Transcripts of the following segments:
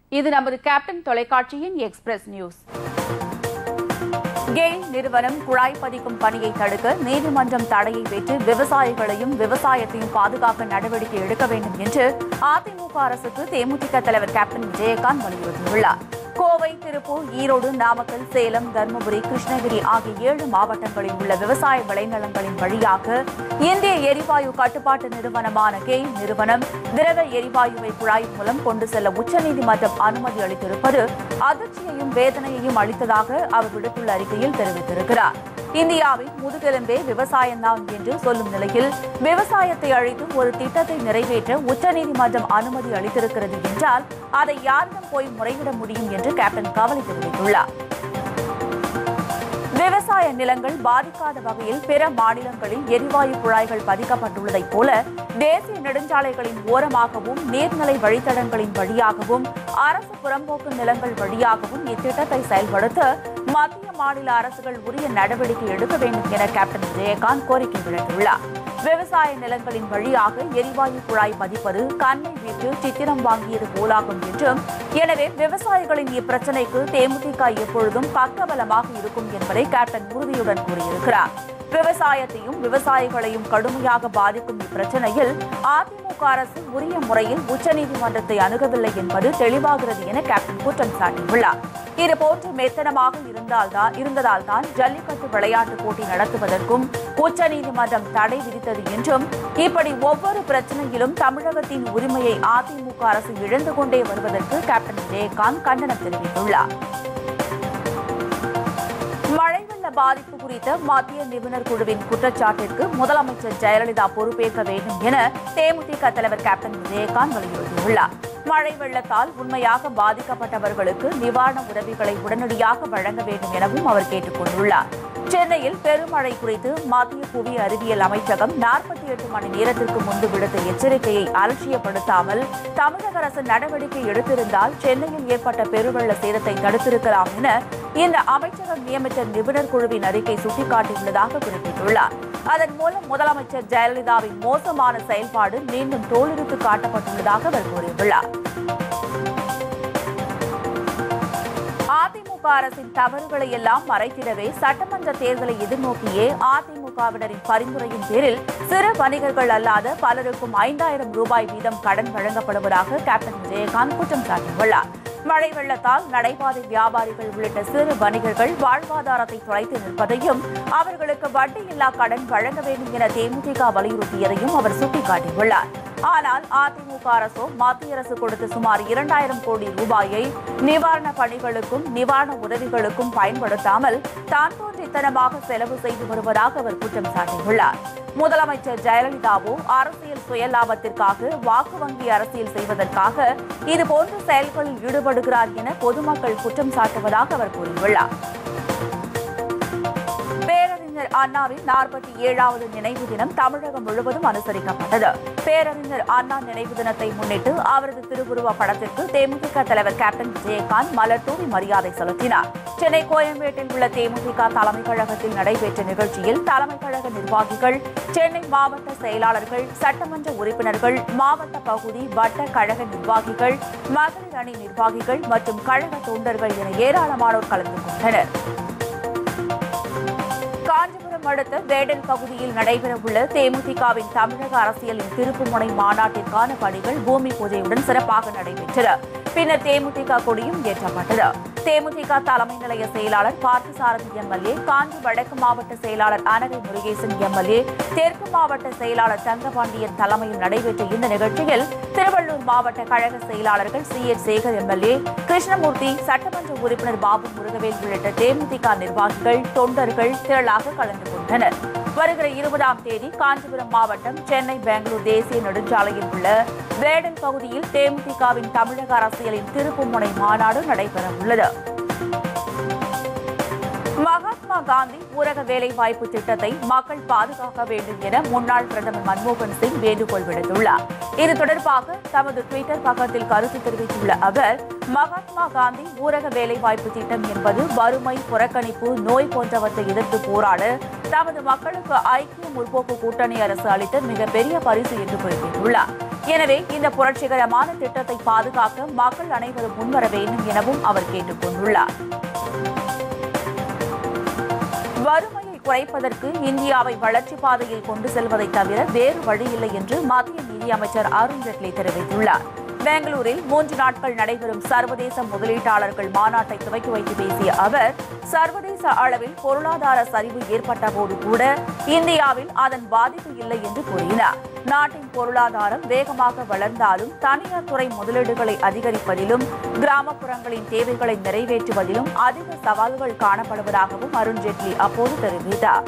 இது நமது கேப்டன் தொலைக்காட்சியின் எக்ஸ்பிரஸ் நியூஸ் கெயில் நிறுவனம் குழாய் பதிக்கும் பணியை தடுக்க நீதிமன்றம் தடையை பெற்று விவசாயிகளையும் விவசாயத்தையும் பாதுகாக்க நடவடிக்கை எடுக்க வேண்டும் என்று அதிமுக அரசுக்கு தேமுதிக தலைவர் கேப்டன் விஜயகாந்த் வலியுறுத்தியுள்ளார் கோவை திருப்பூர் ஈரோடு நாமக்கல் சேலம் தருமபுரி கிருஷ்ணகிரி ஆகிய ஏழு மாவட்டங்களில் உள்ள விவசாய விளைநிலங்களின் வழியாக இந்திய எரிவாயு கட்டுப்பாட்டு நிறுவனமான கெயில் நிறுவனம் திரவ எரிவாயுவை குழாய் மூலம் கொண்டு செல்ல உச்சநீதிமன்றம் அனுமதி அளித்திருப்பது அதிர்ச்சியையும் வேதனையையும் அளித்ததாக அவர் விடுத்துள்ள அறிக்கையில் தெரிவித்திருக்கிறார் இந்தியாவின் முதுகெலும்பே விவசாயம்தான் என்று சொல்லும் நிலையில் விவசாயத்தை அழித்து ஒரு திட்டத்தை நிறைவேற்ற உச்சநீதிமன்றம் அனுமதி அளித்திருக்கிறது என்றால் அதை யாரிடம் போய் முறையிட முடியும் என்று கேப்டன் கவலை தெரிவித்துள்ளார் விவசாய நிலங்கள் பாதிக்காத வகையில் பிற மாநிலங்களில் எரிவாயு குழாய்கள் பதிக்கப்பட்டுள்ளதைப் போல தேசிய நெடுஞ்சாலைகளின் ஓரமாகவும் நீர்நிலை வழித்தடங்களின் வழியாகவும் அரசு புறம்போக்கு நிலங்கள் வழியாகவும் இத்திட்டத்தை செயல்படுத்த மத்திய மாநில அரசுகள் உரிய நடவடிக்கை எடுக்க வேண்டும் என கேப்டன் விஜயகாந்த் கோரிக்கை விடுத்துள்ளார் விவசாய நிலங்களின் வழியாக எரிவாயு குழாய் பதிப்பது கண்ணை வீட்டு சித்திரம் வாங்கியது போலாகும் என்றும் எனவே விவசாயிகளின் இப்பிரச்சினைக்கு தேமுதிக எப்பொழுதும் பக்கபலமாக இருக்கும் என்பதை கேப்டன் உறுதியுடன் கூறியிருக்கிறார் விவசாயத்தையும் விவசாயிகளையும் கடுமையாக பாதிக்கும் இப்பிரச்சனையில் அதிமுக அரசு உரிய முறையில் உச்சநீதிமன்றத்தை அணுகவில்லை என்பது தெளிவாகிறது என கேப்டன் குற்றம் சாட்டியுள்ளார் இதுபோன்று மெத்தனமாக இருந்தால்தான் இருந்ததால்தான் ஜல்லிக்கட்டு விளையாட்டுப் போட்டி நடத்துவதற்கும் உச்சநீதிமன்றம் தடை விதித்தது என்றும் இப்படி ஒவ்வொரு பிரச்சனையிலும் தமிழகத்தின் உரிமையை அதிமுக அரசு இழந்து கொண்டே வருவதற்கு கேப்டன் விஜயகாந்த் கண்டனம் தெரிவித்துள்ளார் மழை வெள்ள பாதிப்பு குறித்த மத்திய நிபுணர் குழுவின் குற்றச்சாட்டிற்கு முதலமைச்சர் ஜெயலலிதா பொறுப்பேற்க வேண்டும் என தேமுதிக தலைவர் கேப்டன் விஜயகாந்த் வலியுறுத்தியுள்ளார் மழை வெள்ளத்தால் உண்மையாக பாதிக்கப்பட்டவர்களுக்கு நிவாரண உதவிகளை உடனடியாக வழங்க வேண்டும் எனவும் அவர் கேட்டுக் கொண்டுள்ளார் சென்னையில் பெருமழை குறித்து மத்திய புவி அறிவியல் அமைச்சகம் நாற்பத்தி எட்டு மணி நேரத்திற்கு முன்பு விடுத்த எச்சரிக்கையை அலட்சியப்படுத்தாமல் தமிழக அரசு நடவடிக்கை எடுத்திருந்தால் சென்னையில் ஏற்பட்ட பெருவெள்ள சேதத்தை தடுத்திருக்கலாம் என இந்த அமைச்சகம் நியமித்த நிபுணர் குழுவின் அறிக்கை சுட்டிக்காட்டியுள்ளதாக குறிப்பிட்டுள்ளார் அதன் மூலம் முதலமைச்சர் ஜெயலலிதாவின் மோசமான செயல்பாடு மீண்டும் தோலுரித்து காட்டப்பட்டுள்ளதாக அவர் கூறியுள்ளார் அதிமுக அரசின் தவறுகளை எல்லாம் மறைத்திடவே சட்டமன்ற தேர்தலை எதிர்நோக்கியே அதிமுகவினரின் பரிந்துரையின் பேரில் சிறு வணிகர்கள் அல்லாத பலருக்கும் ஐந்தாயிரம் ரூபாய் வீதம் கடன் வழங்கப்படுவதாக கேப்டன் விஜயகாந்த் குற்றம் சாட்டியுள்ளார் மழை வெள்ளத்தால் நடைபாதை வியாபாரிகள் உள்ளிட்ட சிறு வணிகர்கள் வாழ்வாதாரத்தை தொலைத்து நிற்பதையும் அவர்களுக்கு வட்டியில்லா கடன் வழங்க வேண்டும் என தேமுதிக வலியுறுத்தியதையும் அவர் சுட்டிக்காட்டியுள்ளார் ஆனால் அதிமுக அரசோ மத்திய அரசு கொடுத்த சுமார் இரண்டாயிரம் கோடி ரூபாயை நிவாரண பணிகளுக்கும் நிவாரண உதவிகளுக்கும் பயன்படுத்தாமல் தான் தோன்றித்தனமாக செலவு செய்து வருவதாக அவர் குற்றம் சாட்டியுள்ளார் முதலமைச்சர் ஜெயலலிதாவோ அரசியல் சுயலாபத்திற்காக வாக்கு வங்கி அரசியல் செய்வதற்காக இதுபோன்ற செயல்களில் ஈடுபடுகிறார் என பொதுமக்கள் குற்றம் சாட்டுவதாக அவர் கூறியுள்ளார் பேரறிஞர் அண்ணாவின் நாற்பத்தி ஏழாவது நினைவு தினம் தமிழகம் முழுவதும் அனுசரிக்கப்பட்டது பேரறிஞர் அண்ணா நினைவு தினத்தை முன்னிட்டு அவரது திருவுருவ படத்திற்கு தேமுதிக தலைவர் கேப்டன் விஜயகாந்த் மலர் தூவி மரியாதை செலுத்தினார் சென்னை கோயம்பேட்டில் உள்ள தேமுதிக தலைமைக் கழகத்தில் நடைபெற்ற நிகழ்ச்சியில் தலைமைக் கழக நிர்வாகிகள் சென்னை மாவட்ட செயலாளர்கள் சட்டமன்ற உறுப்பினர்கள் மாவட்ட பகுதி வட்ட கழக நிர்வாகிகள் மகளிர் அணி நிர்வாகிகள் மற்றும் கழக தொண்டர்கள் என ஏராளமானோர் கலந்து கொண்டனர் காஞ்சிபுரம் அடுத்த வேடல் பகுதியில் நடைபெறவுள்ள தேமுதிகவின் தமிழக அரசியலின் திருப்புமுனை மாநாட்டிற்கான பணிகள் பூமி பூஜையுடன் சிறப்பாக நடைபெற்றன பின்னர் தேமுதிக கொடியும் ஏற்றப்பட்டது தேமுதிக தலைமை நிலைய செயலாளர் பார்த்தசாரதி எம்எல்ஏ காஞ்சி வடக்கு மாவட்ட செயலாளர் அனகை முருகேசன் எம்எல்ஏ தெற்கு மாவட்ட செயலாளர் தங்கபாண்டியன் தலைமையில் நடைபெற்ற இந்த நிகழ்ச்சியில் திருவள்ளூர் மாவட்ட கழக செயலாளர்கள் C H Sekar MLA Krishnamoorthy சட்டமன்ற உறுப்பினர் பாபு முருகவேல் உள்ளிட்ட தேமுதிக நிர்வாகிகள் தொண்டர்கள் திரளாக கலந்து கொண்டனர் வருகிற இருபதாம் தேதி காஞ்சிபுரம் மாவட்டம் சென்னை பெங்களூர் தேசிய நெடுஞ்சாலையில் உள்ள வேடல் பகுதியில் தேமுதிகவின் தமிழக அரசியலின் திருப்புமுனை மாநாடு நடைபெறவுள்ளது மகாத்மா காந்தி ஊரக வேலைவாய்ப்பு திட்டத்தை மக்கள் பாதுகாக்க வேண்டும் என முன்னாள் பிரதமர் மன்மோகன் சிங் வேண்டுகோள் விடுத்துள்ளார் இது தொடர்பாக தமது டுவிட்டர் பக்கத்தில் கருத்து தெரிவித்துள்ள அவர் மகாத்மா காந்தி ஊரக வேலைவாய்ப்பு திட்டம் என்பது வறுமை புறக்கணிப்பு நோய் போன்றவற்றை எதிர்த்து போராட தமது மக்களுக்கு ஐக்கிய முற்போக்கு கூட்டணி அரசு அளித்த மிகப்பெரிய பரிசு என்று குறிப்பிட்டுள்ளார் எனவே இந்த புரட்சிகரமான திட்டத்தை பாதுகாக்க மக்கள் அனைவரும் முன்வர வேண்டும் எனவும் அவர் கேட்டுக் கொண்டுள்ளார் வறுமையை குறைப்பதற்கு இந்தியாவை வளர்ச்சி பாதையில் கொண்டு செல்வதை தவிர வேறு வழியில்லை என்று மத்திய நிதியமைச்சர் அருண் ஜேட்லி தெரிவித்துள்ளார் பெங்களூரில் மூன்று நாட்கள் நடைபெறும் சர்வதேச முதலீட்டாளர்கள் மாநாட்டை துவக்கி வைத்து பேசிய அவர் சர்வதேச அளவில் பொருளாதார சரிவு ஏற்பட்ட போது கூட இந்தியாவில் அதன் பாதிப்பு இல்லை என்று கூறினார் நாட்டின் பொருளாதாரம் வேகமாக வளர்ந்தாலும் தனியார் துறை முதலீடுகளை அதிகரிப்பதிலும் கிராமப்புறங்களின் தேவைகளை நிறைவேற்றுவதிலும் அதிக சவால்கள் காணப்படுவதாகவும் அருண் ஜேட்லி அப்போது தெரிவித்தார்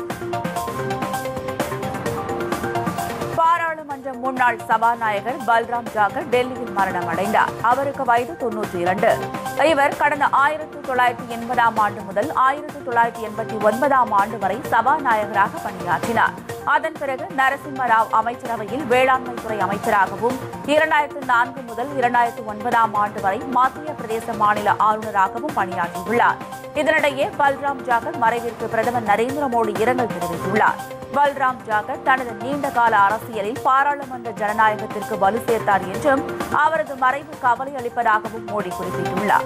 பாராளுமன்ற முன்னாள் சபாநாயகர் பல்ராம் ஜாகர் டெல்லியில் மரணமடைந்தார் அவருக்கு வயது தொன்னூற்றி இரண்டு இவர் கடந்த ஆயிரத்தி தொள்ளாயிரத்தி எண்பதாம் ஆண்டு முதல் ஆயிரத்தி தொள்ளாயிரத்தி எண்பத்தி ஒன்பதாம் ஆண்டு வரை சபாநாயகராக பணியாற்றினார் அதன் பிறகு நரசிம்மராவ் அமைச்சரவையில் வேளாண்மை துறை அமைச்சராகவும் இரண்டாயிரத்து நான்கு முதல் இரண்டாயிரத்து ஒன்பதாம் ஆண்டு வரை மத்திய பிரதேச மாநில ஆளுநராகவும் பணியாற்றியுள்ளார் இதனிடையே பல்ராம் ஜாகர் மறைவிற்கு பிரதமர் நரேந்திர மோடி இரங்கல் தெரிவித்துள்ளார் பல்ராம் ஜாகர் தனது நீண்ட கால அரசியலில் பாராளுமன்ற ஜனநாயகத்திற்கு வலு சேர்த்தார் என்றும் அவரது மறைவு கவலை அளிப்பதாகவும் மோடி குறிப்பிட்டுள்ளார்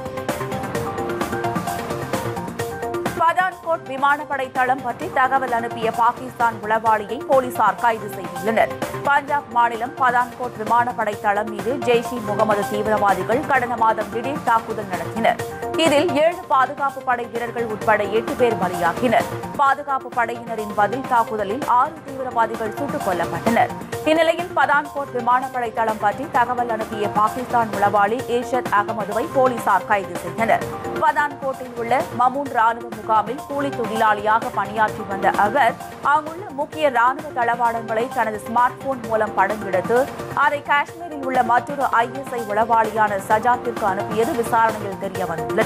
பதான்கோட் விமானப்படை தளம் பற்றி தகவல் அனுப்பிய பாகிஸ்தான் உளவாளியை போலீசார் கைது செய்துள்ளனர் பஞ்சாப் மாநிலம் பதான்கோட் விமானப்படை தளம் மீது ஜெய்ஷ் இ முகமது தீவிரவாதிகள் கடந்த மாதம் திடீர் தாக்குதல் நடத்தினர் இதில் ஏழு பாதுகாப்பு படை வீரர்கள் உட்பட எட்டு பேர் பலியாகினர் பாதுகாப்பு படையினரின் பதில் தாக்குதலில் ஆறு தீவிரவாதிகள் சுட்டுக் கொல்லப்பட்டனர் இந்நிலையில் பதான்கோட் விமானப்படை தளம் பற்றி தகவல் அனுப்பிய பாகிஸ்தான் உளவாளி ஏஷத் அகமதுவை போலீசார் கைது செய்தனர் பதான்கோட்டில் உள்ள மமூன் ராணுவ முகாமில் கூலி தொழிலாளியாக பணியாற்றி வந்த அவர் அங்குள்ள முக்கிய ராணுவ தளவாடங்களை தனது ஸ்மார்ட் போன் மூலம் படம் எடுத்து அதை காஷ்மீரில் உள்ள மற்றொரு ஐஎஸ்ஐ உளவாளியான சஜாத்திற்கு அனுப்பியது விசாரணையில் தெரிய வந்துள்ளது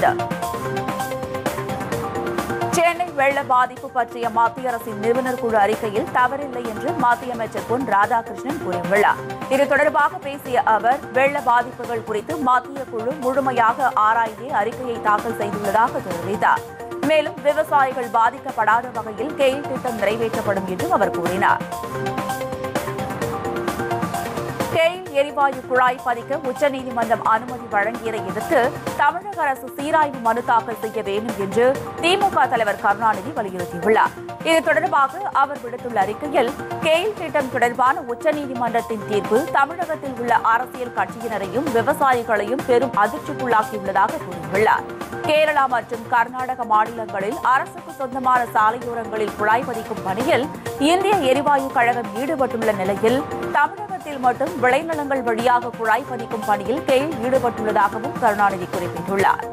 சென்னை வெள்ள பாதிப்பு பற்றிய மத்திய அரசின் நிபுணர் குழு அறிக்கையில் தவறில்லை என்று மத்திய அமைச்சர் பொன் ராதாகிருஷ்ணன் கூறியுள்ளார் இது தொடர்பாக பேசிய அவர் வெள்ள பாதிப்புகள் குறித்து மத்திய குழு முழுமையாக ஆராய்ந்தே அறிக்கையை தாக்கல் செய்துள்ளதாக தெரிவித்தார் மேலும் விவசாயிகள் பாதிக்கப்படாத வகையில் கெயில் திட்டம் நிறைவேற்றப்படும் என்றும் அவர் கூறினார் கெயில் எரிவாயு குழாய் பதிக்க உச்சநீதிமன்றம் அனுமதி வழங்கியதை எதிர்த்து தமிழக அரசு சீராய்வு மனு தாக்கல் செய்ய வேண்டும் என்று திமுக தலைவர் கருணாநிதி வலியுறுத்தியுள்ளார் இது தொடர்பாக அவர் விடுத்துள்ள அறிக்கையில் கெயில் திட்டம் தொடர்பான உச்சநீதிமன்றத்தின் தீர்ப்பு தமிழகத்தில் உள்ள அரசியல் கட்சியினரையும் விவசாயிகளையும் பெரும் அதிர்ச்சிக்குள்ளாக்கியுள்ளதாக கூறியுள்ளார் கேரளா மற்றும் கர்நாடக மாநிலங்களில் அரசுக்கு சொந்தமான சாலையோரங்களில் குழாய் பதிக்கும் பணியில் இந்திய எரிவாயு கழகம் ஈடுபட்டுள்ள நிலையில் தமிழகத்தில் மட்டும் விளைநிலங்கள் வழியாக குழாய் பதிக்கும் பணியில் கெயில் ஈடுபட்டுள்ளதாகவும் கருணாநிதி குறிப்பிட்டுள்ளார்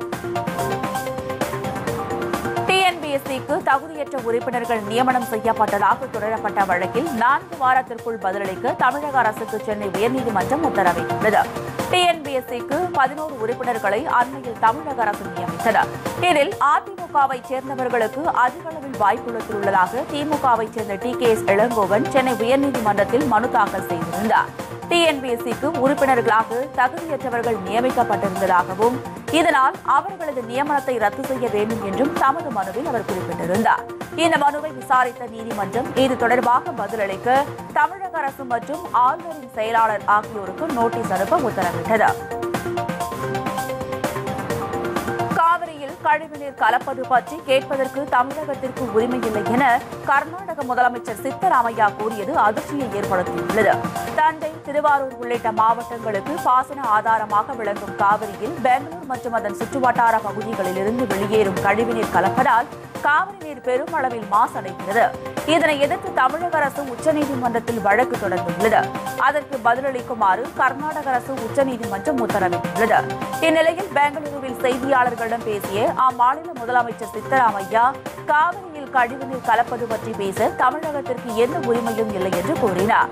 டிஎன்பிஎஸ்சிக்கு தகுதியற்ற உறுப்பினர்கள் நியமனம் செய்யப்பட்டதாக தொடரப்பட்ட வழக்கில் நான்கு வாரத்திற்குள் பதிலளிக்க தமிழக அரசுக்கு சென்னை உயர்நீதிமன்றம் உத்தரவிட்டுள்ளது டிஎன்பிஎஸ்சிக்கு பதினோரு உறுப்பினர்களை அண்மையில் தமிழக அரசு நியமித்தது இதில் அதிமுகவை சேர்ந்தவர்களுக்கு அதிக அளவில் வாய்ப்புள்ளதாக திமுகவை சேர்ந்த T K S Elangovan Chennai உயர்நீதிமன்றத்தில் மனு தாக்கல் செய்திருந்தார் டிஎன்பிஎஸ்சிக்கு உறுப்பினர்களாக தகுதியற்றவர்கள் நியமிக்கப்பட்டிருந்ததாகவும் இதனால் அவர்களது நியமனத்தை ரத்து செய்ய வேண்டும் என்றும் தமது மனுவில் அவர் குறிப்பிட்டிருந்தார் இந்த மனுவை விசாரித்த நீதிமன்றம் இது தொடர்பாக பதிலளிக்க தமிழக அரசு மற்றும் ஆளுநரின் செயலாளர் ஆகியோருக்கு நோட்டீஸ் அனுப்ப உத்தரவிட்டது காவிரியில் கழிவுநீர் கலப்பது பற்றி கேட்பதற்கு தமிழகத்திற்கு உரிமையில்லை என கர்நாடக முதலமைச்சர் சித்தராமையா கூறியது அதிர்ச்சியை ஏற்படுத்தியுள்ளது தஞ்சை திருவாரூர் உள்ளிட்ட மாவட்டங்களுக்கு பாசன ஆதாரமாக விளங்கும் காவிரியில் பெங்களூர் மற்றும் அதன் சுற்றுவட்டார பகுதிகளிலிருந்து வெளியேறும் கழிவுநீர் கலப்பதால் காவிரி நீர் பெரும் அளவில் மாசடைகிறது இதனை எதிர்த்து தமிழக அரசு உச்சநீதிமன்றத்தில் வழக்கு தொடர்ந்துள்ளது அதற்கு பதிலளிக்குமாறு கர்நாடக அரசு உச்சநீதிமன்றம் உத்தரவிட்டுள்ளது இந்நிலையில் பெங்களூருவில் செய்தியாளர்களிடம் பேசிய அம்மாநில முதலமைச்சர் சித்தராமையா காவிரியில் கழிவுநீர் கலப்பது பற்றி பேச தமிழகத்திற்கு எந்த உரிமையும் இல்லை என்று கூறினார்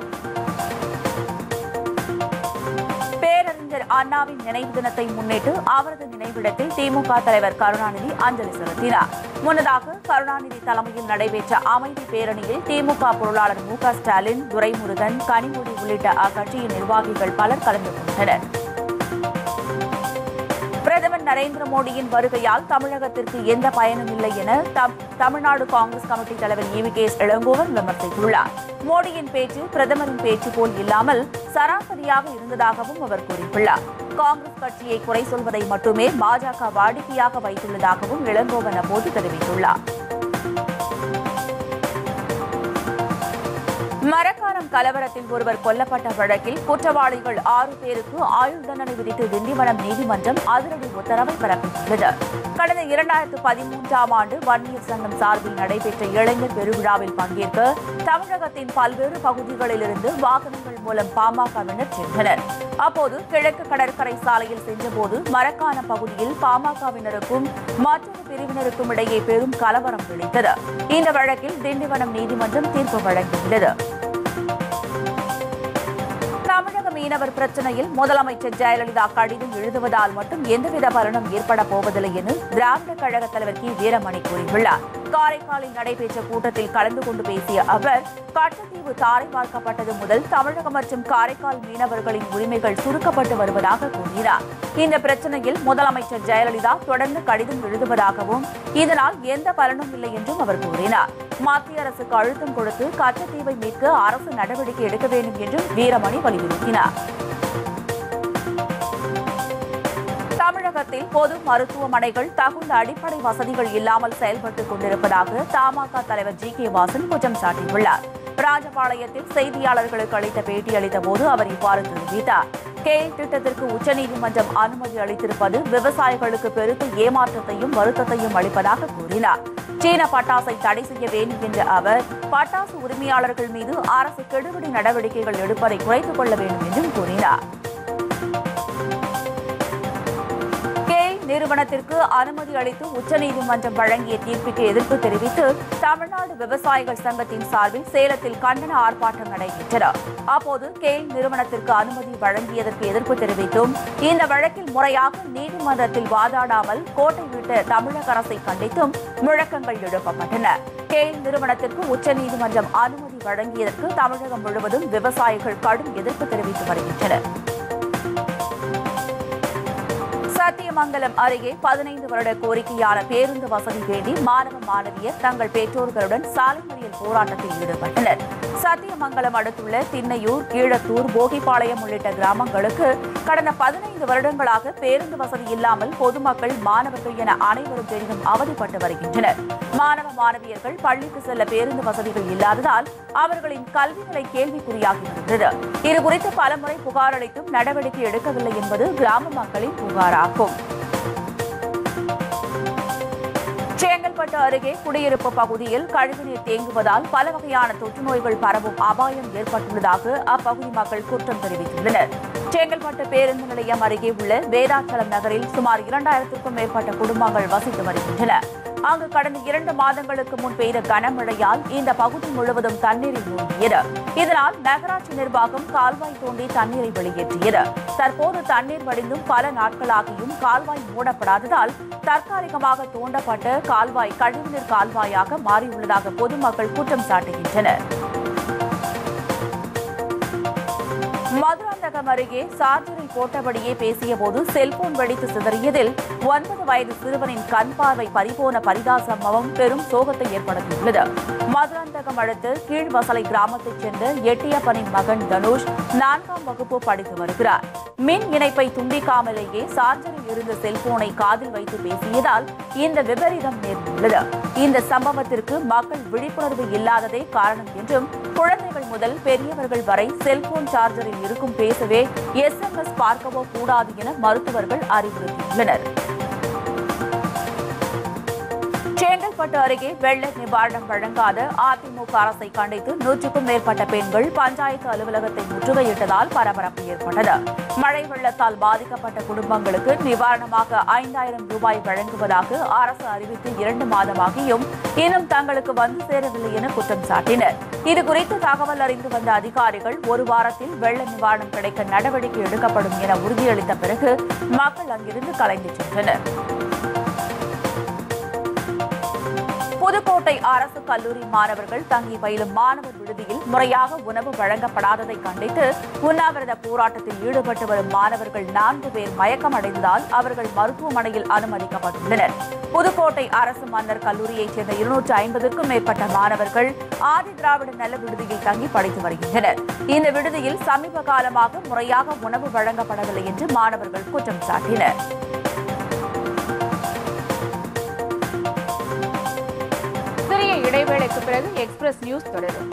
பேரறிஞர் அண்ணாவின் நினைவு தினத்தை முன்னிட்டு அவரது நினைவிடத்தில் திமுக தலைவர் கருணாநிதி அஞ்சலி செலுத்தினார் முன்னதாக கருணாநிதி தலைமையில் நடைபெற்ற அமைதி பேரணியில் திமுக பொருளாளர் மு க ஸ்டாலின் துரைமுருகன் கனிமொழி உள்ளிட்ட அக்கட்சியின் நிர்வாகிகள் பலர் கலந்து கொண்டனர் பிரதமர் நரேந்திர மோடியின் வருகையால் தமிழகத்திற்கு எந்த பயனும் இல்லை என தம்- தமிழ்நாடு காங்கிரஸ் கமிட்டி தலைவர் இவி கே எஸ் இளங்கோவன் விமர்சித்துள்ளார் மோடியின் பேச்சு பிரதமரின் பேச்சு போல் இல்லாமல் சராசரியாக இருந்ததாகவும் அவர் கூறியுள்ளார் காங்கிரஸ் கட்சியை குறை சொல்வதை மட்டுமே பாஜக வாடிக்கையாக வைத்துள்ளதாகவும் இளங்கோவன் அப்போது தெரிவித்துள்ளார் மரக்காணம் கலவரத்தில் ஒருவர் கொல்லப்பட்ட வழக்கில் குற்றவாளிகள் ஆறு பேருக்கு ஆயுள் தண்டனை விதித்து திண்டிவனம் நீதிமன்றம் அதிரடி உத்தரவை பிறப்பித்துள்ளது கடந்த இரண்டாயிரத்து பதிமூன்றாம் ஆண்டு வன்னியர் சங்கம் சார்பில் நடைபெற்ற இளைஞர் பெருவிழாவில் பங்கேற்க தமிழகத்தின் பல்வேறு பகுதிகளிலிருந்து வாகனங்கள் மூலம் பாமகவினர் சென்றனர் அப்போது கிழக்கு கடற்கரை சாலையில் சென்றபோது மரக்காணம் பகுதியில் பாமகவினருக்கும் மற்றொரு பிரிவினருக்கும் இடையே பெரும் கலவரம் வெடித்தது இந்த வழக்கில் திண்டிவனம் நீதிமன்றம் தீர்ப்பு வழங்கியுள்ளது தமிழக மீனவர் பிரச்சனையில் முதலமைச்சர் ஜெயலலிதா கடிதம் எழுதுவதால் மட்டும் எந்தவித பலனும் ஏற்பட போவதில்லை என திராவிட கழக தலைவர் கி வீரமணி கூறியுள்ளார் காரைக்காலில் நடைபெற்ற கூட்டத்தில் கலந்து கொண்டு பேசிய அவர் கட்டத்தீவு தாரை பார்க்கப்பட்டது முதல் தமிழகம் மற்றும் காரைக்கால் மீனவர்களின் உரிமைகள் சுருக்கப்பட்டு வருவதாக கூறினார் இந்த பிரச்சனையில் முதலமைச்சர் ஜெயலலிதா தொடர்ந்து கடிதம் எழுதுவதாகவும் இதனால் எந்த பலனும் இல்லை என்றும் அவர் கூறினார் மத்திய அரசுக்கு அழுத்தம் கொடுத்து கச்சத்தீவை மீட்க அரசு நடவடிக்கை எடுக்க வேண்டும் என்றும் வீரமணி வலியுறுத்தினார் தமிழகத்தில் பொது மருத்துவமனைகள் தகுந்த அடிப்படை வசதிகள் இல்லாமல் செயல்பட்டுக் கொண்டிருப்பதாக தமாக தலைவர் ஜி கே வாசன் குற்றம் சாட்டியுள்ளார் ராஜபாளையத்தில் செய்தியாளர்களுக்கு அளித்த பேட்டியளித்த போது அவர் இவ்வாறு தெரிவித்தார் கேல் திட்டத்திற்கு உச்சநீதிமன்றம் அனுமதி அளித்திருப்பது விவசாயிகளுக்கு பெருத்த ஏமாற்றத்தையும் வருத்தத்தையும் அளிப்பதாக கூறினார் சீன பட்டாசை தடை செய்ய வேண்டும் என்ற அவர் பட்டாசு உரிமையாளர்கள் மீது அரசு கெடுபிடி நடவடிக்கைகள் எடுப்பதை குறைத்துக் கொள்ள வேண்டும் என்றும் கூறினார் கேல் நிறுவனத்திற்கு அனுமதி அளித்து உச்சநீதிமன்றம் வழங்கிய தீர்ப்புக்கு எதிர்ப்பு தெரிவித்து தமிழ்நாடு விவசாயிகள் சங்கத்தின் சார்பில் சேலத்தில் கண்டன ஆர்ப்பாட்டம் நடைபெற்றது அப்போது கேல் நிறுவனத்திற்கு அனுமதி வழங்கியதற்கு எதிர்ப்பு தெரிவித்தும் இந்த வழக்கில் முறையாக நீதிமன்றத்தில் வாதாடாமல் கோட்டை விட்ட தமிழக அரசை கண்டித்தும் முழக்கங்கள் எழுப்பப்பட்டன கேல் நிறுவனத்திற்கு உச்சநீதிமன்றம் அனுமதி வழங்கியதற்கு தமிழகம் முழுவதும் விவசாயிகள் கடும் எதிர்ப்பு தெரிவித்து வருகின்றனர் சத்தியமங்கலம் அருகே பதினைந்து வருட கோரிக்கையான பேருந்து வசதி வேண்டி மாணவ மாணவியர் தங்கள் பெற்றோர்களுடன் சாலை மறியல் போராட்டத்தில் ஈடுபட்டனர் சத்தியமங்கலம் அடுத்துள்ள திண்ணையூர் கீழத்தூர் போகிப்பாளையம் உள்ளிட்ட கிராமங்களுக்கு கடந்த பதினைந்து வருடங்களாக பேருந்து வசதி இல்லாமல் பொதுமக்கள் மாணவர்கள் என அனைவரும் பெரிதும் அவதிப்பட்டு வருகின்றனர் மாணவ மாணவியர்கள் பள்ளிக்கு செல்ல பேருந்து வசதிகள் இல்லாததால் அவர்களின் கல்வி நிலை கேள்விக்குறியாகி வருகிறது இதுகுறித்து பலமுறை புகார் அளித்தும் நடவடிக்கை எடுக்கவில்லை என்பது கிராம மக்களின் புகாராகும் செங்கல்பட்டு அருகே குடியிருப்பு பகுதியில் கழிவுநீர் தேங்குவதால் பல வகையான தொற்று நோய்கள் பரவும் அபாயம் ஏற்பட்டுள்ளதாக அப்பகுதி மக்கள் குற்றம் தெரிவித்துள்ளனர் செங்கல்பட்டு பேருந்து நிலையம் அருகே உள்ள வேதாச்சலம் நகரில் சுமார் இரண்டாயிரத்திற்கும் மேற்பட்ட குடும்பங்கள் வசித்து வருகின்றன அங்கு கடந்த இரண்டு மாதங்களுக்கு முன் பெய்த கனமழையால் இந்த பகுதி முழுவதும் தண்ணீரில் மூழ்கியது இதனால் நகராட்சி நிர்வாகம் கால்வாய் தோண்டி தண்ணீரை வெளியேற்றியது தற்போது தண்ணீர் வடிந்தும் பல நாட்களாகியும் கால்வாய் மூடப்படாததால் தற்காலிகமாக தோண்டப்பட்ட கால்வாய் கழிவுநீர் கால்வாயாக மாறியுள்ளதாக பொதுமக்கள் குற்றம் சாட்டுகின்றனர் மதுராந்தகம் அருகே சார்ஜரை போட்டபடியே பேசியபோது செல்போன் வெடித்து சிதறியதில் ஒன்பது வயது சிறுவனின் கண் பார்வை பறிபோன பரிதாப சம்பவம் பெரும் சோகத்தை ஏற்படுத்தியுள்ளது மதுராந்தகம் அடுத்து கீழ்வசலை கிராமத்தைச் சேர்ந்த எட்டியப்பனின் மகன் தனுஷ் நான்காம் வகுப்பு படித்து வருகிறார் மின் இணைப்பை துண்டிக்காமலேயே சார்ஜரில் இருந்த செல்போனை காதில் வைத்து பேசியதால் இந்த விபரீதம் நேர்ந்துள்ளது இந்த சம்பவத்திற்கு மக்கள் விழிப்புணர்வு இல்லாததே காரணம் என்றும் குழந்தைகள் முதல் பெரியவர்கள் வரை செல்போன் சார்ஜரில் இருக்கும் பேசவே எஸ்எம்எஸ் பார்க்கவோ கூடாது என மருத்துவர்கள் அறிவுறுத்தியுள்ளனர் செங்கல்பட்டு அருகே வெள்ள நிவாரணம் வழங்காத அதிமுக அரசை கண்டித்து நூற்றுக்கும் மேற்பட்ட பெண்கள் பஞ்சாயத்து அலுவலகத்தை முற்றுகையிட்டதால் பரபரப்பு ஏற்பட்டது மழை வெள்ளத்தால் பாதிக்கப்பட்ட குடும்பங்களுக்கு நிவாரணமாக ஐந்தாயிரம் ரூபாய் வழங்குவதாக அரசு அறிவித்து இரண்டு மாதமாகியும் இன்னும் தங்களுக்கு வந்து சேரவில்லை என குற்றம் சாட்டினர் இதுகுறித்து தகவல் அறிந்து வந்த அதிகாரிகள் ஒரு வாரத்தில் வெள்ள நிவாரணம் கிடைக்க நடவடிக்கை எடுக்கப்படும் என உறுதியளித்த பிறகு மக்கள் அங்கிருந்து கலைந்து சென்றனர் புதுக்கோட்டை அரசு கல்லூரி மாணவர்கள் தங்கி பயிலும் மாணவர் விடுதியில் முறையாக உணவு வழங்கப்படாததை கண்டித்து உண்ணாவிரத போராட்டத்தில் ஈடுபட்டு வரும் மாணவர்கள் நான்கு பேர் மயக்கமடைந்ததால் அவர்கள் மருத்துவமனையில் அனுமதிக்கப்பட்டுள்ளனர் புதுக்கோட்டை அரசு மன்னர் கல்லூரியைச் சேர்ந்த இருநூற்று ஐம்பதுக்கும் மேற்பட்ட மாணவர்கள் ஆதி திராவிட நல விடுதியில் தங்கி படித்து வருகின்றனர் இந்த விடுதியில் சமீப காலமாக முறையாக உணவு வழங்கப்படவில்லை என்று மாணவர்கள் குற்றம் சாட்டினர் சிறிய இடைவேளைக்கு பிறகு எக்ஸ்பிரஸ் நியூஸ் தொடரும்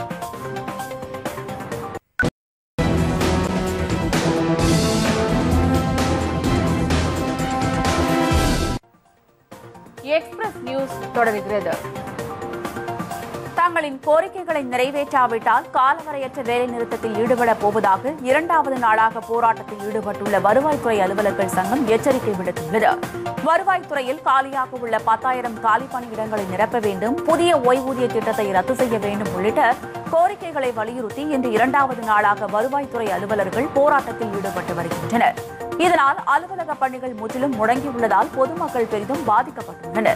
எக்ஸ்பிரஸ் நியூஸ் தொடர்கிறது தங்களின் கோரிக்கைகளை நிறைவேற்றாவிட்டால் காலவரையற்ற வேலை நிறுத்தத்தில் ஈடுபடப் போவதாக இரண்டாவது நாளாக போராட்டத்தில் ஈடுபட்டுள்ள வருவாய்த்துறை அலுவலர்கள் சங்கம் எச்சரிக்கை விடுத்துள்ளது வருவாய்த்துறையில் காலியாக உள்ள பத்தாயிரம் காலி பணியிடங்களை நிரப்ப வேண்டும் புதிய ஓய்வூதிய திட்டத்தை ரத்து செய்ய வேண்டும் உள்ளிட்ட கோரிக்கைகளை வலியுறுத்தி இன்று இரண்டாவது நாளாக வருவாய்த்துறை அலுவலர்கள் போராட்டத்தில் ஈடுபட்டு வருகின்றனர் இதனால் அலுவலக பணிகள் முற்றிலும் முடங்கியுள்ளதால் பொதுமக்கள் பெரிதும் பாதிக்கப்பட்டுள்ளனர்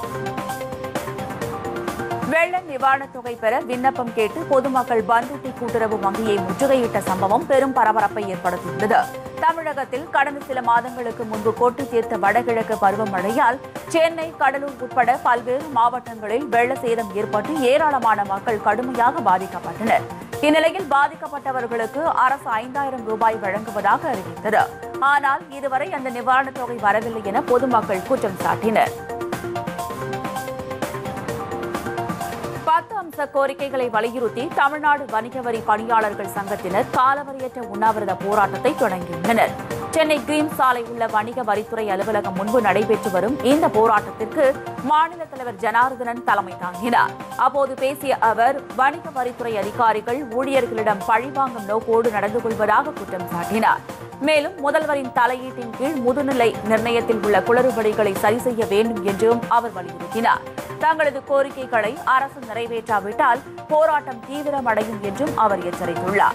வெள்ள நிவாரணத் தொகை பெற விண்ணப்பம் கேட்டு பொதுமக்கள் பந்துட்டி கூட்டுறவு வங்கியை முற்றுகையிட்ட சம்பவம் பெரும் பரபரப்பை ஏற்படுத்தியுள்ளது தமிழகத்தில் கடந்த சில மாதங்களுக்கு முன்பு கொட்டி தீர்த்த வடகிழக்கு பருவமழையால் சென்னை கடலூர் உட்பட பல்வேறு மாவட்டங்களில் வெள்ள சேதம் ஏற்பட்டு ஏராளமான மக்கள் கடுமையாக பாதிக்கப்பட்டனர் இந்நிலையில் பாதிக்கப்பட்டவர்களுக்கு அரசு ஐந்தாயிரம் ரூபாய் வழங்குவதாக அறிவித்தது ஆனால் இதுவரை அந்த நிவாரணத் தொகை வரவில்லை என பொதுமக்கள் குற்றம் சாட்டினர் பத்து அம்ச கோரிக்கைகளை வலியுறுத்தி தமிழ்நாடு வணிக வரி பணியாளர்கள் சங்கத்தினர் காலவரையற்ற உண்ணாவிரத போராட்டத்தை தொடங்கியுள்ளனர் சென்னை கிரீம் சாலை உள்ள வணிக வரித்துறை அலுவலகம் முன்பு நடைபெற்று வரும் இந்த போராட்டத்திற்கு மாநில தலைவர் ஜனார்தனன் தலைமை தாங்கினார் அப்போது பேசிய அவர் வணிக வரித்துறை அதிகாரிகள் ஊழியர்களிடம் பழிவாங்கும் நோக்கோடு நடந்து கொள்வதாக குற்றம் சாட்டினார் மேலும் முதல்வரின் தலையீட்டின் கீழ் முதுநிலை நிர்ணயத்தில் உள்ள குளறுபடிகளை சரி செய்ய வேண்டும் என்றும் அவர் வலியுறுத்தினார் தங்களது கோரிக்கைகளை அரசு நிறைவேற்றாவிட்டால் போராட்டம் தீவிரமடையும் என்றும் அவர் எச்சரித்துள்ளார்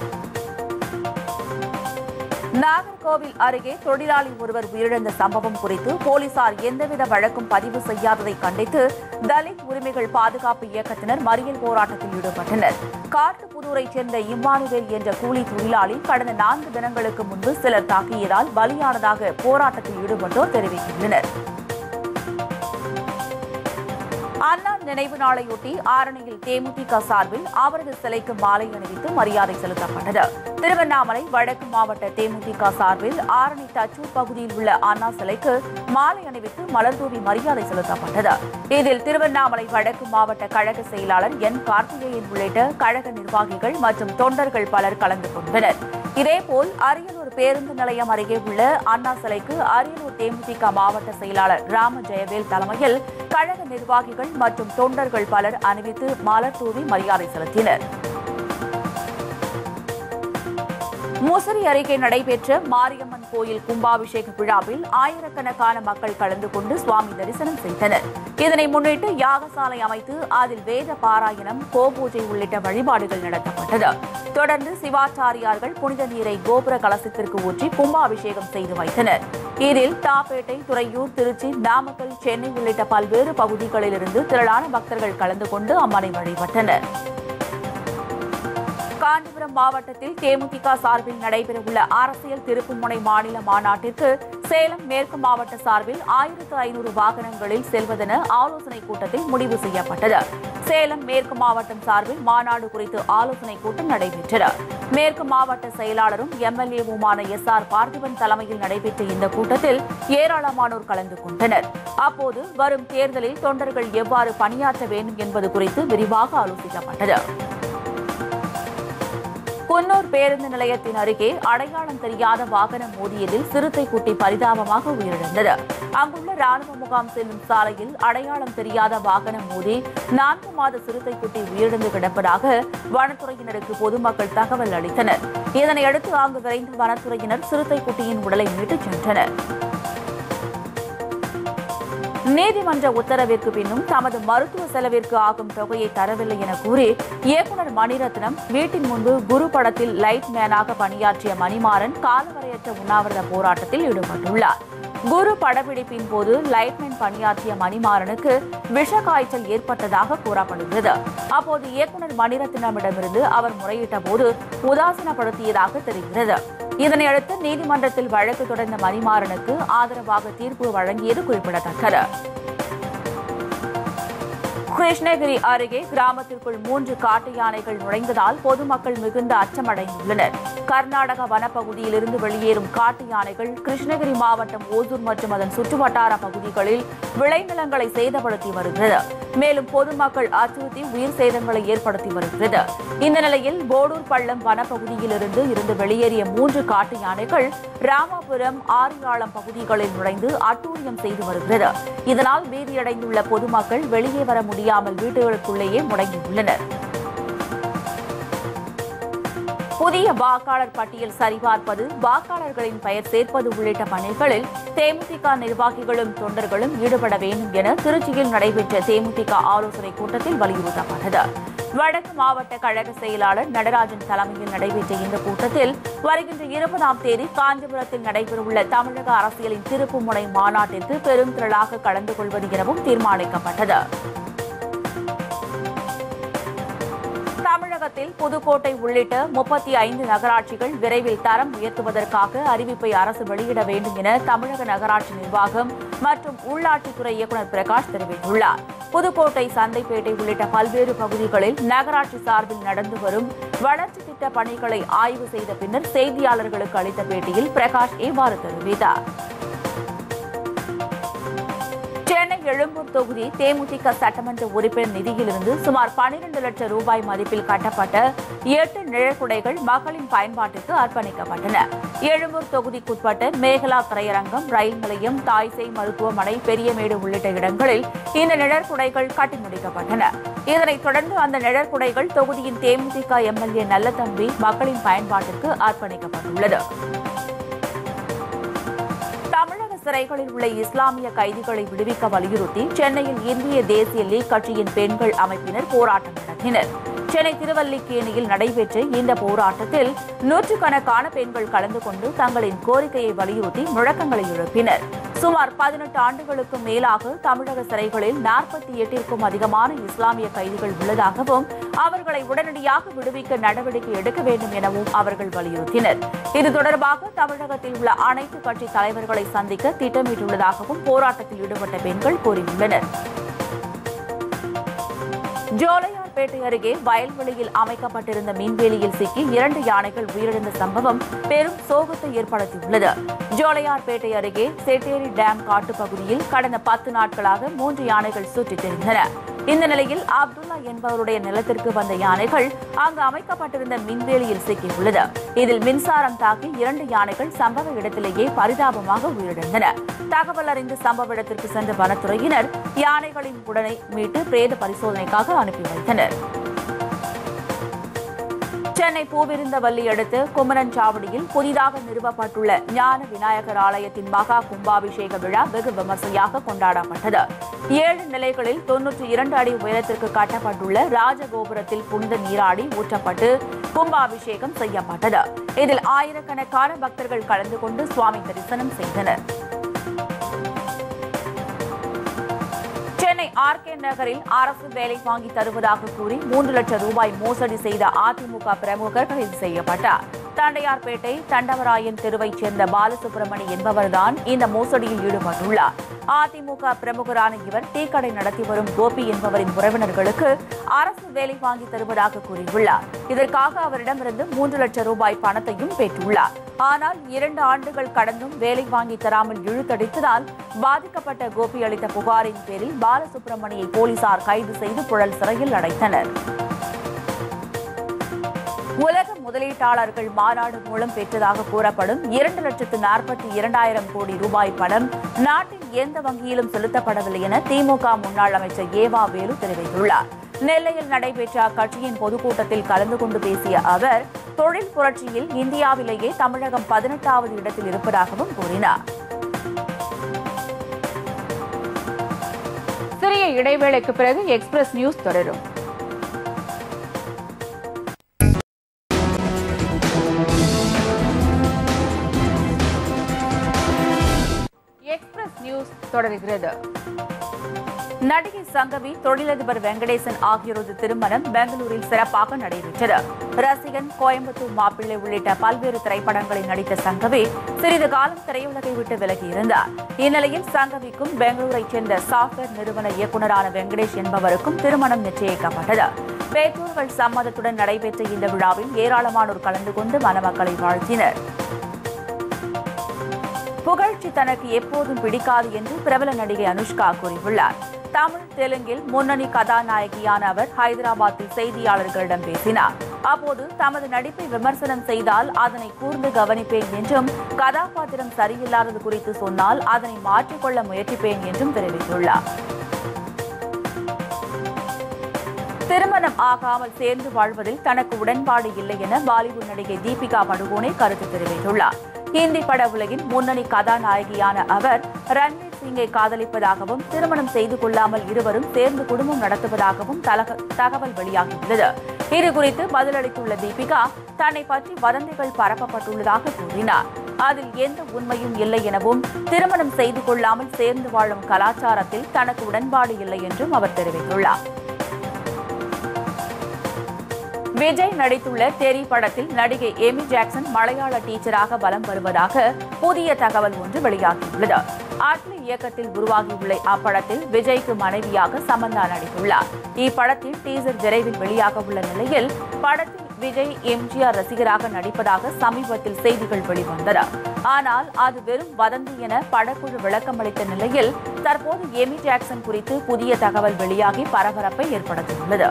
நாகர்கோவில் அருகே தொழிலாளி ஒருவர் உயிரிழந்த சம்பவம் குறித்து போலீசார் எந்தவித வழக்கும் பதிவு செய்யாததை கண்டித்து தலித் உரிமைகள் பாதுகாப்பு இயக்கத்தினர் மறியல் போராட்டத்தில் ஈடுபட்டனர் காட்டுப்புதூரைச் சேர்ந்த இம்மானுவேல் என்ற கூலி தொழிலாளி கடந்த நான்கு தினங்களுக்கு முன்பு சிலர் தாக்கியதால் பலியானதாக போராட்டத்தில் ஈடுபட்டோர் தெரிவித்துள்ளனர் அண்ணா நினைவு நாளையொட்டி ஆரணியில் தேமுதிக சார்பில் அவரது சிலைக்கு மாலை அணிவித்து மரியாதை செலுத்தப்பட்டது திருவண்ணாமலை வடக்கு மாவட்ட தேமுதிக சார்பில் ஆரணி தச்சூர் பகுதியில் உள்ள அண்ணா சிலைக்கு மாலை அணிவித்து மலர்தூவி மரியாதை செலுத்தப்பட்டது இதில் திருவண்ணாமலை வடக்கு மாவட்ட கழக செயலாளர் என் கார்த்திகேயன் உள்ளிட்ட கழக நிர்வாகிகள் மற்றும் தொண்டர்கள் பலர் கலந்து கொண்டனர் இதேபோல் அரியலூர் பேருந்து நிலையம் அருகே உள்ள அண்ணா சிலைக்கு அரியலூர் தேமுதிக மாவட்ட செயலாளர் ராம ஜெயவேல் தலைமையில் கழக நிர்வாகிகள் மற்றும் தொண்டர்கள் பலர் அணிவித்து மலர் தூவி மரியாதை செலுத்தினர் முசிறி அருகே நடைபெற்ற மாரியம்மன் கோயில் கும்பாபிஷேக விழாவில் ஆயிரக்கணக்கான மக்கள் கலந்து கொண்டு சுவாமி தரிசனம் செய்தனர் இதனை முன்னிட்டு யாகசாலை அமைத்து அதில் வேத பாராயணம் கோபூஜை உள்ளிட்ட வழிபாடுகள் நடத்தப்பட்டது தொடர்ந்து சிவாச்சாரியார்கள் புனித நீரை கோபுர கலசத்திற்கு ஊற்றி கும்பாபிஷேகம் செய்து வைத்தனர் இதில் தாப்பேட்டை துறையூர் திருச்சி நாமக்கல் சென்னை உள்ளிட்ட பல்வேறு பகுதிகளிலிருந்து திரளான பக்தர்கள் கலந்து கொண்டு அம்மனை வழிபட்டனர் காஞ்சிபுரம் மாவட்டத்தில் தேமுதிக சார்பில் நடைபெறவுள்ள அரசியல் திருப்புமுனை மாநில மாநாட்டிற்கு சேலம் மேற்கு மாவட்ட சார்பில் ஆயிரத்து ஐநூறு வாகனங்களில் செல்வதென ஆலோசனைக் கூட்டத்தில் முடிவு செய்யப்பட்டது சேலம் மேற்கு மாவட்டம் சார்பில் மாநாடு குறித்து ஆலோசனைக் கூட்டம் நடைபெற்றது மேற்கு மாவட்ட செயலாளரும் எம்எல்ஏவுமான எஸ் ஆர் பார்த்திபன் தலைமையில் நடைபெற்ற இந்த கூட்டத்தில் ஏராளமானோர் கலந்து கொண்டனர் அப்போது வரும் தேர்தலில் தொண்டர்கள் எவ்வாறு பணியாற்ற வேண்டும் என்பது குறித்து விரிவாக ஆலோசிக்கப்பட்டது குன்னூர் பேருந்து நிலையத்தின் அருகே அடையாளம் தெரியாத வாகனம் மோதியதில் சிறுத்தை குட்டி பரிதாபமாக உயிரிழந்தது அங்குள்ள ராணுவ முகாம் செல்லும் சாலையில் அடையாளம் தெரியாத வாகனம் மோதி நான்கு மாத சிறுத்தை குட்டி உயிரிழந்து கிடப்பதாக வனத்துறையினருக்கு பொதுமக்கள் தகவல் அளித்தனர் இதனையடுத்து அங்கு விரைந்த வனத்துறையினர் சிறுத்தை குட்டியின் உடலை மீட்டுச் சென்றனர் நீதிமன்ற உத்தரவிற்கு பின்னும் தமது மருத்துவ செலவிற்கு ஆகும் தொகையை தரவில்லை என கூறி இயக்குநர் மணிரத்னம் வீட்டின் முன்பு குரு படத்தில் லைட் மேனாக பணியாற்றிய மணிமாறன் காலவரையற்ற உண்ணாவிரத போராட்டத்தில் ஈடுபட்டுள்ளார் குரு படப்பிடிப்பின் போது லைட்மேன் பணியாற்றிய மணிமாறனுக்கு விஷ காய்ச்சல் ஏற்பட்டதாக கூறப்படுகிறது அப்போது இயக்குநர் மணிரத்னமிடமிருந்து அவர் முறையிட்ட போது உதாசீனப்படுத்தியதாக தெரிகிறது இதனையடுத்து நீதிமன்றத்தில் வழக்கு தொடர்ந்த மணிமாறனுக்கு ஆதரவாக தீர்ப்பு வழங்கியது குறிப்பிடத்தக்கது கிருஷ்ணகிரி அருகே கிராமத்திற்குள் மூன்று காட்டு யானைகள் நுழைந்ததால் பொதுமக்கள் மிகுந்த அச்சமடைந்துள்ளனர் கர்நாடக வனப்பகுதியிலிருந்து வெளியேறும் காட்டு யானைகள் கிருஷ்ணகிரி மாவட்டம் ஓசூர் மற்றும் அதன் சுற்றுவட்டார பகுதிகளில் விளைநிலங்களை சேதப்படுத்தி வருகிறது மேலும் பொதுமக்கள் அச்சுறுத்தி உயிர் சேதங்களை ஏற்படுத்தி வருகிறது இந்த நிலையில் போடூர் பள்ளம் வனப்பகுதியிலிருந்து இருந்து வெளியேறிய மூன்று காட்டு யானைகள் ராமாபுரம் ஆரியாளம் பகுதிகளில் நுழைந்து அட்டூழியம் செய்து வருகிறது இதனால் பீதியடைந்துள்ள பொதுமக்கள் வெளியே வர முடியாமல் வீடுகளுக்குள்ளேயே முடங்கியுள்ளனர் புதிய வாக்காளர் பட்டியல் சரிபார்ப்பது வாக்காளர்களின் பெயர் சேர்ப்பது உள்ளிட்ட பணிகளில் தேமுதிக நிர்வாகிகளும் தொண்டர்களும் ஈடுபட வேண்டும் என திருச்சியில் நடைபெற்ற தேமுதிக ஆலோசனைக் கூட்டத்தில் வலியுறுத்தப்பட்டது வடக்கு மாவட்ட கழக செயலாளர் நடராஜன் தலைமையில் நடைபெற்ற இந்த கூட்டத்தில் வருகின்ற இருபதாம் தேதி காஞ்சிபுரத்தில் நடைபெறவுள்ள தமிழக அரசியலின் திருப்புமுனை மாநாட்டிற்கு பெரும் திரளாக கலந்து கொள்வது எனவும் தீர்மானிக்கப்பட்டது தமிழகத்தில் புதுக்கோட்டை உள்ளிட்ட முப்பத்தி ஐந்து நகராட்சிகள் விரைவில் தரம் உயர்த்துவதற்காக அறிவிப்பை அரசு வெளியிட வேண்டும் என தமிழக நகராட்சி நிர்வாகம் மற்றும் உள்ளாட்சித்துறை இயக்குநர் பிரகாஷ் தெரிவித்துள்ளார் புதுக்கோட்டை சந்தைப்பேட்டை உள்ளிட்ட பல்வேறு பகுதிகளில் நகராட்சி சார்பில் நடந்து வரும் வளர்ச்சி திட்ட பணிகளை ஆய்வு செய்த பின்னர் செய்தியாளர்களுக்கு அளித்த பேட்டியில் பிரகாஷ் இவ்வாறு தெரிவித்தார் சென்னை எழும்பூர் தொகுதி தேமுதிக சட்டமன்ற உறுப்பினர் நிதியிலிருந்து சுமார் 12 லட்சம் ரூபாய் மதிப்பில் கட்டப்பட்ட எட்டு நிழற்குடைகள் மக்களின் பயன்பாட்டிற்கு அர்ப்பணிக்கப்பட்டன எழும்பூர் தொகுதிக்குட்பட்ட மேகலா திரையரங்கம் ரயில் நிலையம் தாய்சேய் மருத்துவமனை பெரியமேடு உள்ளிட்ட இடங்களில் இந்த நிழற்குடைகள் கட்டி முடிக்கப்பட்டன இதனைத் தொடர்ந்து அந்த நிழற்குடைகள் தொகுதியின் தேமுதிக எம்எல்ஏ நல்லதம்பி மக்களின் பயன்பாட்டிற்கு அர்ப்பணிக்கப்பட்டுள்ளது தமிழக சிறைகளில் உள்ள இஸ்லாமிய கைதிகளை விடுவிக்க வலியுறுத்தி சென்னையில் இந்திய தேசிய லீக் கட்சியின் பெண்கள் அமைப்பினர் போராட்டம் நடத்தினர் சென்னை திருவல்லிக்கேணியில் நடைபெற்ற இந்த போராட்டத்தில் நூற்றுக்கணக்கான பெண்கள் கலந்து கொண்டு தங்களின் கோரிக்கையை வலியுறுத்தி முழக்கங்களை எழுப்பினர் சுமார் பதினெட்டு ஆண்டுகளுக்கு மேலாக தமிழக சிறைகளில் நாற்பத்தி எட்டிற்கும் அதிகமான இஸ்லாமிய கைதிகள் உள்ளதாகவும் அவர்களை உடனடியாக விடுவிக்க நடவடிக்கை எடுக்க வேண்டும் எனவும் அவர்கள் வலியுறுத்தினர் இது தொடர்பாக தமிழகத்தில் உள்ள அனைத்து கட்சி தலைவர்களை சந்திக்க திட்டமிட்டுள்ளதாகவும் போராட்டத்தில் ஈடுபட்ட பெண்கள் கூறியுள்ளனர் ஜோலையார்பேட்டை அருகே வயல்வெளியில் அமைக்கப்பட்டிருந்த மின்வேலியில் சிக்கி இரண்டு யானைகள் உயிரிழந்த சம்பவம் பெரும் சோகத்தை ஏற்படுத்தியுள்ளது ஜோலையார்பேட்டை அருகே செட்டேரி டேம் காட்டுப்பகுதியில் கடந்த பத்து நாட்களாக மூன்று யானைகள் சுற்றித் திரிந்தன இந்த நிலையில் அப்துல்லா என்பவருடைய நிலத்திற்கு வந்த யானைகள் அங்கு அமைக்கப்பட்டிருந்த மின்வேலியில் சிக்கியுள்ளது இதில் மின்சாரம் தாக்கி இரண்டு யானைகள் சம்பவ இடத்திலேயே பரிதாபமாக உயிரிழந்தன தகவல் அறிந்து சம்பவ இடத்திற்கு சென்ற வனத்துறையினர் யானைகளின் உடலை மீட்டு பிரேத பரிசோதனைக்காக அனுப்பி வைத்தனர் சென்னை பூவிருந்தவல்லி அடுத்து குமரன்சாவடியில் புதிதாக நிறுவப்பட்டுள்ள ஞான விநாயகர் ஆலயத்தின் மகா கும்பாபிஷேக விழா வெகு விமர்சையாக கொண்டாடப்பட்டது ஏழு நிலைகளில் தொன்னூற்றி இரண்டு அடி உயரத்திற்கு கட்டப்பட்டுள்ள ராஜகோபுரத்தில் புனித நீராடி ஊற்றப்பட்டு கும்பாபிஷேகம் செய்யப்பட்டது இதில் ஆயிரக்கணக்கான பக்தர்கள் கலந்து கொண்டு சுவாமி தரிசனம் செய்தனர் சென்னை ஆர்கே நகரில் அரசு வேலை வாங்கி தருவதாக கூறி மூன்று லட்சம் ரூபாய் மோசடி செய்த அதிமுக பிரமுகர் கைது செய்யப்பட்டார் தண்டையார்பேட்டை தண்டவராயன் தெருவைச் சேர்ந்த பாலசுப்ரமணி என்பவர்தான் இந்த மோசடியில் ஈடுபட்டுள்ளார் அதிமுக பிரமுகரான இவர் டீக்கடை நடத்தி வரும் கோபி என்பவரின் உறவினர்களுக்கு அரசு வேலை வாங்கி தருவதாக கூறியுள்ளார் இதற்காக அவரிடமிருந்து மூன்று லட்சம் ரூபாய் பணத்தையும் பெற்றுள்ளார் ஆனால் இரண்டு ஆண்டுகள் கடந்தும் வேலை வாங்கி தராமல் இழுத்தடித்ததால் பாதிக்கப்பட்ட கோபி அளித்த புகாரின் பேரில் பாலசுப்ரமணியை போலீசார் கைது செய்து புழல் சிறையில் அடைத்தனர் உலக முதலீட்டாளர்கள் மாநாடு மூலம் பெற்றதாக கூறப்படும் இரண்டு லட்சத்து நாற்பத்தி இரண்டாயிரம் கோடி ரூபாய் பணம் நாட்டின் எந்த வங்கியிலும் செலுத்தப்படவில்லை என திமுக முன்னாள் அமைச்சர் ஏவா வேலு தெரிவித்துள்ளார் நெல்லையில் நடைபெற்ற அக்கட்சியின் பொதுக்கூட்டத்தில் கலந்து கொண்டு பேசிய அவர் தொழில் புரட்சியில் இந்தியாவிலேயே தமிழகம் பதினெட்டாவது இடத்தில் இருப்பதாகவும் கூறினார் சிறிய இடைவேளைக்கு பிறகு எக்ஸ்பிரஸ் நியூஸ் தொடரும் நியூஸ் தொடர்கிறது நடிகை சங்கவி தொழிலதிபர் வெங்கடேசன் ஆகியோரது திருமணம் பெங்களூரில் சிறப்பாக நடைபெற்றது ரசிகன் கோயம்புத்தூர் மாப்பிள்ளை உள்ளிட்ட பல்வேறு திரைப்படங்களில் நடித்த சங்கவி சிறிது காலம் திரையுலகை விட்டு விலகியிருந்தார் இந்நிலையில் சங்கவிக்கும் பெங்களூரைச் சேர்ந்த சாஃப்ட்வேர் நிறுவன இயக்குநரான வெங்கடேஷ் என்பவருக்கும் திருமணம் நிச்சயிக்கப்பட்டது பெற்றோர்கள் சம்மதத்துடன் நடைபெற்ற இந்த விழாவில் ஏராளமானோர் கலந்து கொண்டு மணமக்களை வாழ்த்தினர் புகழ்ச்சி தனக்கு எப்போதும் பிடிக்காது என்று பிரபல நடிகை அனுஷ்கா கூறியுள்ளார் தமிழ் தெலுங்கில் முன்னணி கதாநாயகியான அவர் ஹைதராபாத்தில் செய்தியாளர்களிடம் பேசினார் அப்போது தமது நடிப்பை விமர்சனம் செய்தால் அதனை கூர்ந்து கவனிப்பேன் என்றும் கதாபாத்திரம் சரியில்லாதது குறித்து சொன்னால் அதனை மாற்றிக்கொள்ள முயற்சிப்பேன் என்றும் தெரிவித்துள்ளார் திருமணம் ஆகாமல் சேர்ந்து வாழ்வதில் தனக்கு உடன்பாடு இல்லை என பாலிவுட் நடிகை தீபிகா படுகோனே கருத்து தெரிவித்துள்ளார் ஹிந்தி பட உலகின் முன்னணி கதாநாயகியான அவர் ரன்வீர் சிங்கை காதலிப்பதாகவும் திருமணம் செய்து கொள்ளாமல் இருவரும் சேர்ந்து குடும்பம் நடத்துவதாகவும் தலக- தகவல் வெளியாகியுள்ளது இதுகுறித்து பதிலளித்துள்ள தீபிகா தன்னை பற்றி வதந்திகள் பரப்பப்பட்டுள்ளதாக கூறினார் அதில் எந்த உண்மையும் இல்லை எனவும் திருமணம் செய்து கொள்ளாமல் சேர்ந்து வாழும் கலாச்சாரத்தில் தனக்கு உடன்பாடு இல்லை என்றும் அவர் தெரிவித்துள்ளார் விஜய் நடித்துள்ள தெரி படத்தில் நடிகை எமி ஜாக்சன் மலையாள டீச்சராக வலம் வருவதாக புதிய தகவல் ஒன்று வெளியாகியுள்ளது அட்லி இயக்கத்தில் உருவாகியுள்ள அப்படத்தில் விஜய்க்கு மனைவியாக சமந்தா நடித்துள்ளார் இப்படத்தில் டீசர் விரைவில் வெளியாக உள்ள நிலையில் படத்தில் விஜய் எம்ஜிஆர் ரசிகராக நடிப்பதாக சமீபத்தில் செய்திகள் வெளிவந்தன ஆனால் அது வெறும் வதந்தி என படக்குழு விளக்கமளித்த நிலையில் தற்போது எமி ஜாக்சன் குறித்து புதிய தகவல் வெளியாகி பரபரப்பை ஏற்படுத்தியுள்ளது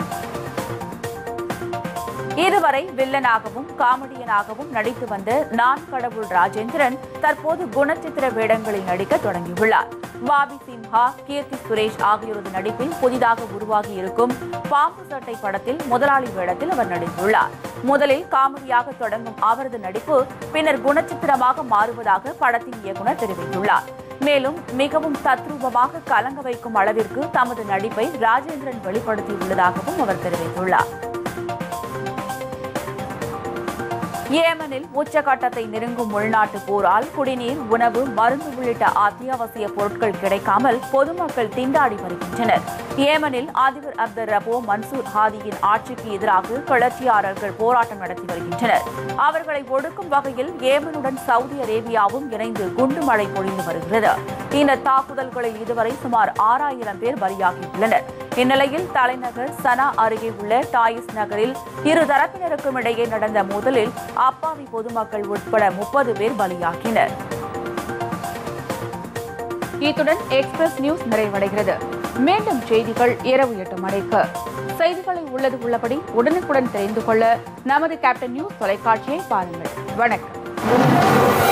இதுவரை வில்லனாகவும் காமெடியனாகவும் நடித்து வந்த நான் கடவுள் ராஜேந்திரன் தற்போது குணச்சித்திர வேடங்களில் நடிக்க தொடங்கியுள்ளார் பாபி சிம்ஹா கீர்த்தி சுரேஷ் ஆகியோரது நடிப்பில் புதிதாக உருவாகி இருக்கும் பாம்பு சட்டை படத்தில் முதலாளி வேடத்தில் அவர் நடித்துள்ளார் முதலில் காமெடியாக தொடங்கும் அவரது நடிப்பு பின்னர் குணச்சித்திரமாக மாறுவதாக படத்தின் இயக்குனர் தெரிவித்துள்ளார் மேலும் மிகவும் தத்ரூபமாக கலங்க வைக்கும் அளவிற்கு தமது நடிப்பை ராஜேந்திரன் வெளிப்படுத்தியுள்ளதாகவும் அவர் தெரிவித்துள்ளார் ஏமனில் உச்சகட்டத்தை நெருங்கும் உள்நாட்டு போரால் குடிநீர் உணவு மருந்து உள்ளிட்ட அத்தியாவசிய பொருட்கள் கிடைக்காமல் பொதுமக்கள் திண்டாடி வருகின்றனர் ஏமனில் அதிபர் அப்துல் ரபோ மன்சூர் ஹாதியின் ஆட்சிக்கு எதிராக கிளர்ச்சியாளர்கள் போராட்டம் நடத்தி வருகின்றனர் அவர்களை ஒடுக்கும் வகையில் ஏமனுடன் சவுதி அரேபியாவும் இணைந்து குண்டு மழை பொழிந்து வருகிறது இந்த தாக்குதல்களில் இதுவரை சுமார் ஆறாயிரம் பேர் பலியாகியுள்ளனர் இந்நிலையில் தலைநகர் சனா அருகே உள்ள டாயிஸ் நகரில் இரு தரப்பினருக்கும் இடையே நடந்த மோதலில் அப்பாவி பொதுமக்கள் உட்பட முப்பது பேர் பலியாகினர் இத்துடன் எக்ஸ்பிரஸ் நியூஸ் நிறைவடைகிறது மீண்டும் செய்திகள் இரவு எட்டு மணிக்கு செய்திகளை உள்ளது உள்ளபடி உடனுக்குடன் தெரிந்து கொள்ள நமது கேப்டன் நியூஸ் தொலைக்காட்சியை பாருங்கள் வணக்கம்